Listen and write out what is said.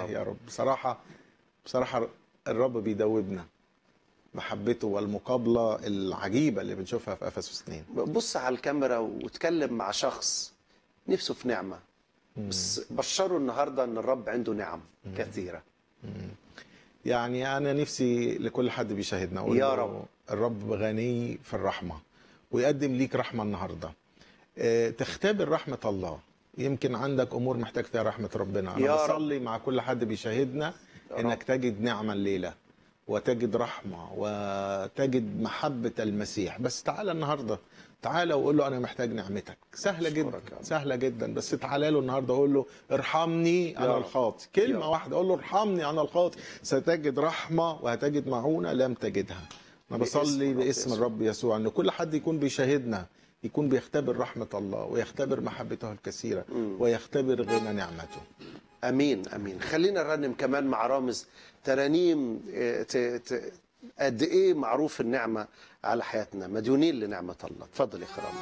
رب. يا رب بصراحة بصراحة الرب بيدوبنا محبته والمقابلة العجيبة اللي بنشوفها في أفسس 2 بص على الكاميرا وتكلم مع شخص نفسه في نعمة بس بشره النهاردة ان الرب عنده نعم كثيرة يعني أنا نفسي لكل حد بيشاهدنا أقول يا له رب. الرب غني في الرحمة ويقدم ليك رحمة النهاردة آه، تختبر رحمة الله يمكن عندك أمور محتاج فيها رحمة ربنا أنا يا رب. بصلي مع كل حد بيشاهدنا يا إنك تجد نعمة الليلة وتجد رحمة وتجد محبة المسيح بس تعالى النهاردة تعالى وقول له أنا محتاج نعمتك سهلة جدا أشكرك يا رب. سهلة جدا بس تعالى له النهاردة قول له ارحمني يا أنا رب. الخاطئ يا كلمة رب. واحدة قول له ارحمني أنا الخاطئ ستجد رحمة وهتجد معونة لم تجدها أنا باسم بصلي الرب باسم يسوع. الرب يسوع أن كل حد يكون بيشاهدنا يكون بيختبر رحمة الله ويختبر محبته الكثيرة ويختبر غنى نعمته امين امين خلينا نرنم كمان مع رامز ترانيم آه، ت- ت- قد ايه معروف النعمة على حياتنا مديونين لنعمة الله اتفضل يا كرام